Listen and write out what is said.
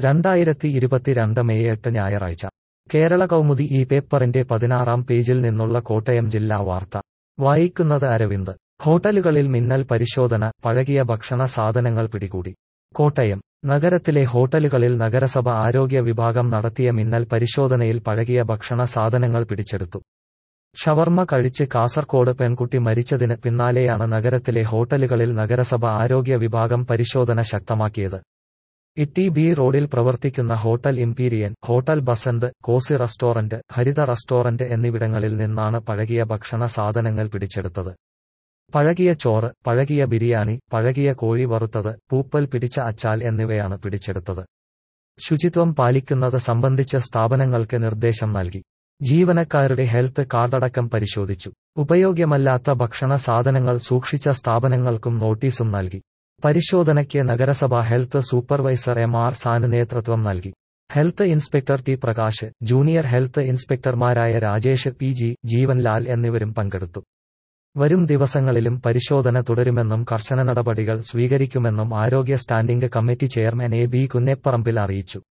രണ്ടായിരത്തി ഇരുപത്തിരണ്ട് മെയ് എട്ട് ഞായറാഴ്ച കേരള കൗമുദി ഈ പേപ്പറിന്റെ പതിനാറാം പേജിൽ നിന്നുള്ള കോട്ടയം ജില്ലാ വാർത്ത വായിക്കുന്നത് അരവിന്ദ് ഹോട്ടലുകളിൽ മിന്നൽ പരിശോധന പഴകിയ ഭക്ഷണ സാധനങ്ങൾ പിടികൂടി കോട്ടയം നഗരത്തിലെ ഹോട്ടലുകളിൽ നഗരസഭ ആരോഗ്യ വിഭാഗം നടത്തിയ മിന്നൽ പരിശോധനയിൽ പഴകിയ ഭക്ഷണ സാധനങ്ങൾ പിടിച്ചെടുത്തു ഷവർമ്മ കഴിച്ച് കാസർകോട് പെൺകുട്ടി മരിച്ചതിന് പിന്നാലെയാണ് നഗരത്തിലെ ഹോട്ടലുകളിൽ നഗരസഭ ആരോഗ്യ വിഭാഗം പരിശോധന ശക്തമാക്കിയത് ഇട്ടി ബി റോഡിൽ പ്രവർത്തിക്കുന്ന hotel Imperial hotel Basant Cosy restaurant Haritha restaurant എന്നിവിടങ്ങളിൽ നിന്നാണ് പഴകിയ ഭക്ഷണ സാധനങ്ങൾ പിടിച്ചെടുത്തത് പഴകിയ ചോറ് പഴകിയ ബിരിയാണി പഴകിയ കോഴി വറുത്തത് പൂപ്പൽ പിടിച്ച അച്ചാൽ എന്നിവയാണ് പിടിച്ചെടുത്തത് ശുചിത്വം പാലിക്കുന്നത് സംബന്ധിച്ച് സ്ഥാപനങ്ങൾക്ക് നിർദ്ദേശം നൽകി ജീവനക്കാരുടെ ഹെൽത്ത് കാർഡടക്കം പരിശോധിച്ചു ഉപയോഗ്യമല്ലാത്ത ഭക്ഷണ സാധനങ്ങൾ സൂക്ഷിച്ച സ്ഥാപനങ്ങൾക്കും നോട്ടീസും നൽകി പരിശോധനയ്ക്ക് നഗരസഭ ഹെൽത്ത് സൂപ്പർവൈസർ എം ആർ സാന് നേതൃത്വം നൽകി health inspector T Prakash junior health ഇൻസ്പെക്ടർമാരായ രാജേഷ് പി ജി ജീവൻലാൽ എന്നിവരും പങ്കെടുത്തു വരും ദിവസങ്ങളിലും പരിശോധന തുടരുമെന്നും കർശന നടപടികൾ സ്വീകരിക്കുമെന്നും ആരോഗ്യ standing committee chairman A B Kunnepparambil അറിയിച്ചു